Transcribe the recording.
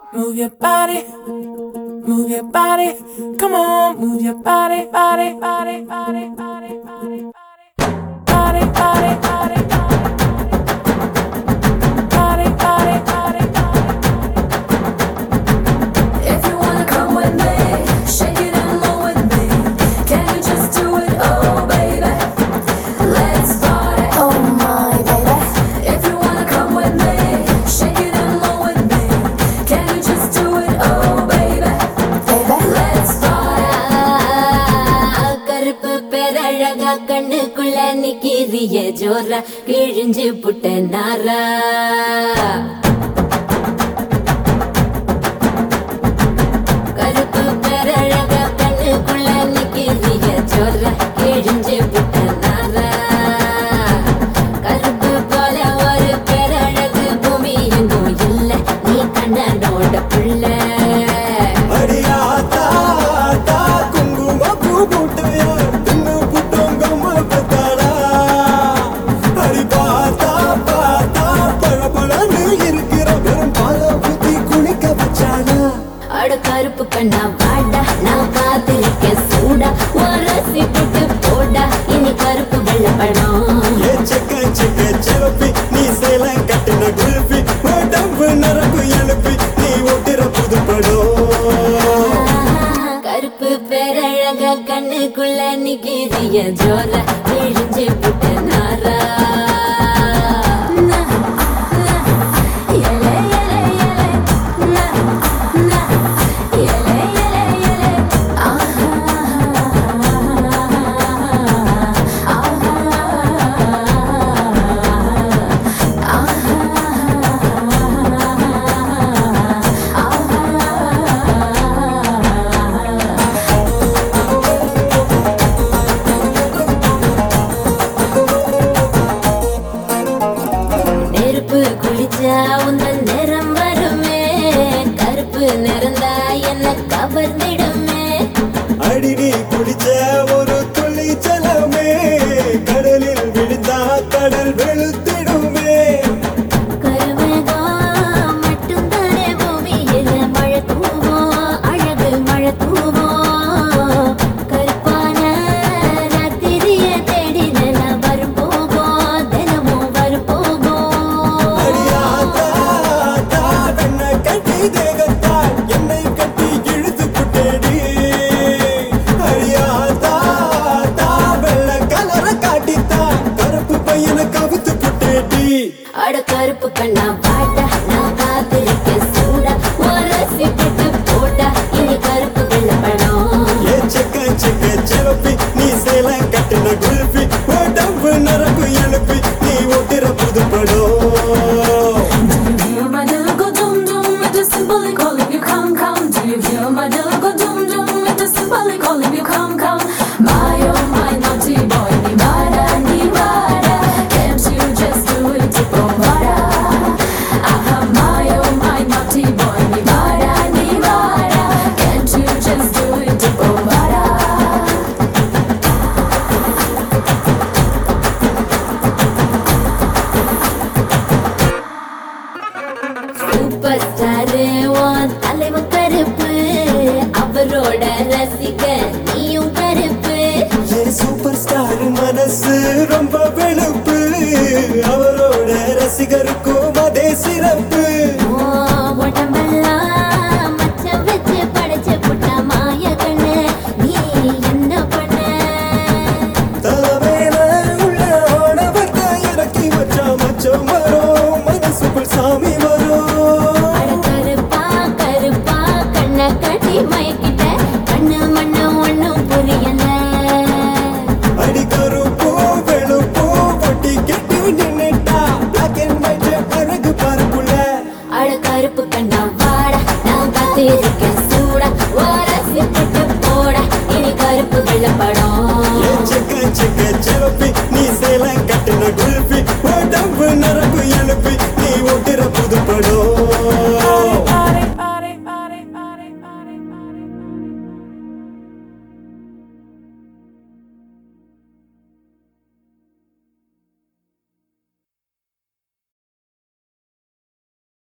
Move your body, move your body. Come on, move your body, body, body, body, body, body, body, body, body, body, body, body, body, If you wanna come with me, shake it and roll with me. Can you just do it, oh baby? Let's party, oh my baby. If you wanna come with me, shake it and roll with me. Can you just do it, oh baby? Let's party. கருப்பு பேரழகா கண்ணுக்குள்ள நிக்கிறிய ஜோரா கிழிஞ்சு புட்ட நாரா கருப்பு பேரழகா கண்ணுக்குள்ள நிக்கிறிய ஜோரா கிழிஞ்சு புட்ட நாரா கருப்பு போல ஒரு பேரழகு பூமி எங்கும் இல்ல நீ கண்ணனோட பிள்ளை அடியாத்தா ஆத்தா குங்கும பூ போட்டு தின்னு புட்டோங்கம்மா பத்தாடா அடி பார்த்தா பார்த்தா பழபழன்னு இருக்கிற வெறும் பால ஊத்தி குளிக்க வச்சாடா அட கருப்பு கண்ணா வாடா நான் காத்திருக்கேன் சூடா உரசி போட்டு போடா இனி கருப்பு வெள்ளப்படம் ஏ செக்க செக்க செவப்பி நீ சேல கட்டின குல்பி உடம்பு நரம்பு எழுப்பி நீ ஓட்டுற புதுப்படம் கருப்பு பேரழக கண்ணுக்குள்ள நிக்கிறிய ஜோர விழிஞ்சு புட்ட நாரா Yele, yele, yele. Na, na. Yele, yele, yele. நெருப்பு குளிச்சா உந்தன் நிறம் வருமே கருப்பு நிறந்தா என்ன கவர்ந்திடுமே அடி நீ குடிச்ச ஒரு துளி ஜலமே கடலில் விழுந்தா கடல் வெளுத்திடுமே கருமேகம் மட்டும்தானே பூமியில மழை தூவும், அழகு மழை தூவும். கருப்பான ராத்திரிய தேடி நிலம் வரும் போகும், தினமும் வரும் போகும். அடியாத்தா ஆத்தா கண்ணை கட்டி தேகத்தால் என்னை கட்டி இழுத்து புட்டேடி அடியாத்தா ஆத்தா வெள்ளை கலர காட்டித்தான் கருப்பு பையனை கவுத்து புட்டேடி அட கருப்பு கண்ணா வாடா, நான் காத்திருக்கேன் சூடா. உரசி போட்டு போடா, இனி கருப்பு வெள்ளப்படம். ஏ செக்க செக்க செவப்பி நீ சேல கட்டின குல்பி உடம்பு நரம்பு எழுப்பி நீ ஓட்டுற புதுப்படம் Do you hear my little go dum dum? It is simply calling you come come. Do you hear my little go dum dum? It is simply calling you come come. My oh my naughty boy, ni vara ni vara. Can't you just do it to Pomara? Aha, my oh my naughty boy, ni vara ni vara. Can't you just do it to Pomara? Super star உன் தலைவன் கருப்பு அவரோட ரசிகன் நீயும் கருப்பு ஏ super star மனசு ரொம்ப வெளுப்பு அவரோட ரசிகருக்கும் அதே சிறப்பு